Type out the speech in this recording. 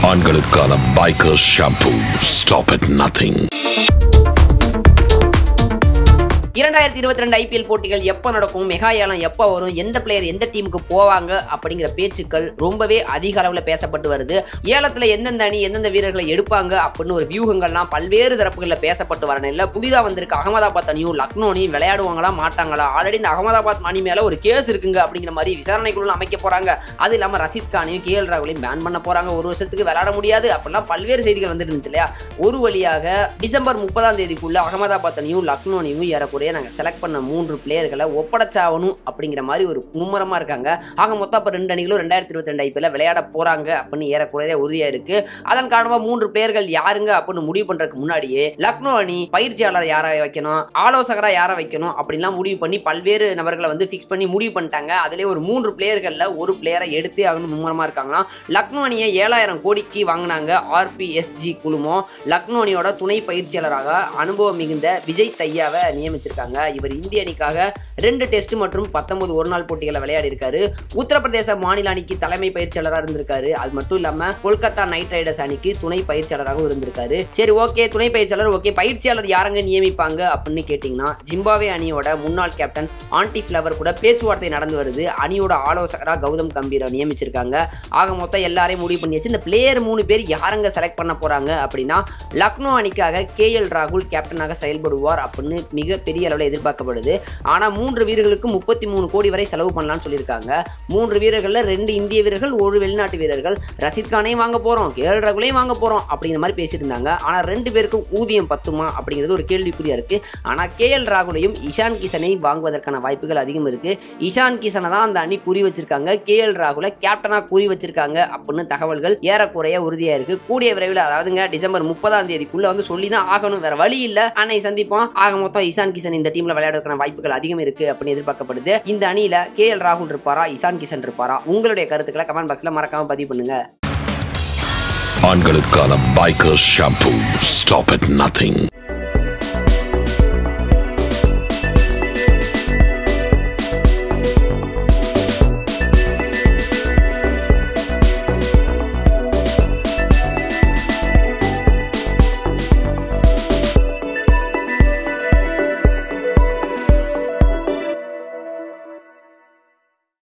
ஆண்களுக்கான biker shampoo stop at nothing இரண்டாயிரத்தி இருபத்தி ரெண்டு ஐபிஎல் போட்டிகள் எப்போ நடக்கும் மெகா ஏலம் எப்போ வரும் எந்த பிளேயர் எந்த டீமுக்கு போவாங்க அப்படிங்கிற பேச்சுக்கள் ரொம்பவே அதிக அளவில் பேசப்பட்டு வருது ஏலத்தில் எந்தெந்த அணி எந்தெந்த வீரர்களை எடுப்பாங்க அப்படின்னு ஒரு வியூகங்கள்லாம் பல்வேறு தரப்புகளில் பேசப்பட்டு வர நிலையில் புதிதாக வந்திருக்க அகமதாபாத் அணியும் லக்னோ அணியும் விளையாடுவாங்களா மாட்டாங்களா ஆல்ரெடி இந்த அகமதாபாத் அணி மேலே ஒரு கேஸ் இருக்குங்க அப்படிங்கிற மாதிரி விசாரணைக்குள்ள அமைக்க போறாங்க அது இல்லாமல் ரஷித் கானையும் கே எல் ராகுலையும் பேன் பண்ண போறாங்க ஒரு வருஷத்துக்கு விளையாட முடியாது அப்படிலாம் பல்வேறு செய்திகள் வந்துட்டு இருந்துச்சு இல்லையா ஒரு வழியாக டிசம்பர் முப்பதாம் தேதிக்குள்ள அகமதாபாத் அணியும் லக்னோ அணியும் ஏறக்குறைய நாங்கள் செலக்ட் பண்ண மூன்று பிளேயர்களை ஒப்படைச்சாகணும் அப்படிங்கிற மாதிரி ஒரு மும்முரமாக இருக்காங்க ஆக மொத்தம் இப்போ ரெண்டு அணிகளும் ரெண்டாயிரத்தி இருபத்தி ரெண்டு ஐபிஎல்ல விளையாட போறாங்க அப்படின்னு ஏறக்குறைய உறுதியாக இருக்கு அதன் காரணமாக மூன்று பிளேயர்கள் யாருங்க அப்படின்னு முடிவு பண்றதுக்கு முன்னாடியே லக்னோ அணி பயிற்சியாளர் யாரை வைக்கணும் ஆலோசகரா யாரை வைக்கணும் அப்படின்லாம் முடிவு பண்ணி பல்வேறு நபர்களை வந்து ஃபிக்ஸ் பண்ணி முடிவு பண்ணிட்டாங்க அதுலேயே ஒரு மூன்று பிளேயர்களில் ஒரு பிளேயரை எடுத்து அவங்க மும்முரமாக இருக்காங்கன்னா லக்னோ அணியை ஏழாயிரம் கோடிக்கு வாங்கினாங்க ஆர்பிஎஸ்ஜி குழுமம் லக்னோ அணியோட துணை பயிற்சியாளராக அனுபவம் மிகுந்த விஜய் தையாவை நியமிச்சிருக்காங்க இவர் இந்திய அணிக்காக ரெண்டு டெஸ்ட் மற்றும் பத்தொன்பது ஒரு நாள் போட்டிகளை விளையாடி இருக்காரு உத்தரப்பிரதேச மாநில அணிக்கு தலைமை பயிற்சியாளராக இருந்திருக்காரு அது மட்டும் இல்லாம கொல்கத்தா நைட் ரைடர்ஸ் அணிக்கு துணை பயிற்சியாளராகவும் இருந்திருக்காரு சரி ஓகே துணை பயிற்சியாளர் ஓகே பயிற்சியாளர் யாரங்க நியமிப்பாங்க அப்படின்னு கேட்டிங்கன்னா ஜிம்பாவே அணியோட முன்னாள் கேப்டன் ஆன்டி ஃபிளவர் கூட பேச்சுவார்த்தை நடந்து வருது அணியோட ஆலோசகராக கௌதம் கம்பீரை நியமிச்சிருக்காங்க ஆக மொத்தம் எல்லாரையும் முடிவு பண்ணியாச்சு இந்த பிளேயர் மூணு பேர் யாரங்க செலக்ட் பண்ண போறாங்க அப்படின்னா லக்னோ அணிக்காக கே எல் ராகுல் கேப்டனாக செயல்படுவார் அப்படின்னு மிக பெரிய அளவில் எதிர்பார்க்கப்படுது ஆனால் மூன்று வீரர்களுக்கு முப்பத்தி மூணு கோடி வரை செலவு பண்ணலாம்னு சொல்லியிருக்காங்க மூன்று வீரர்களில் ரெண்டு இந்திய வீரர்கள் ஒரு வெளிநாட்டு வீரர்கள் ரஷித் கானையும் வாங்க போகிறோம் கே எல் ராகுலையும் வாங்க போகிறோம் அப்படிங்கிற மாதிரி பேசிட்டு இருந்தாங்க ஆனால் ரெண்டு பேருக்கும் ஊதியம் பத்துமா அப்படிங்கிறது ஒரு கேள்விக்குறியா இருக்கு ஆனால் கே எல் ராகுலையும் இஷான் கிஷனை வாங்குவதற்கான வாய்ப்புகள் அதிகம் இருக்கு இஷான் கிஷனை தான் அந்த அணி குறி வச்சிருக்காங்க கே எல் ராகுலை கேப்டனா குறி வச்சிருக்காங்க அப்படின்னு தகவல்கள் ஏறக்குறைய உறுதியா இருக்கு கூடிய விரைவில் அதாவதுங்க டிசம்பர் முப்பதாம் தேதிக்குள்ள வந்து சொல்லி தான் ஆகணும் வேற வழி இல்ல அன்னை சந்திப்போம் ஆக மொத்தம் இஷான் கிஷன் இந்த டீம்ல விளையாடுறதுக்கான வாய்ப்புகள் அதிகம் இருக்கு அப்படின்னு எதிர்பார்க்கப்படுது இந்த அணியில கே எல் ராகுல் இருப்பாரா இஷான் கிஷன் இருப்பாரா உங்களுடைய கருத்துக்களை கமெண்ட் பாக்ஸ்ல மறக்காம பதிவு பண்ணுங்க ஆண்களுக்கான biker shampoo stop at nothing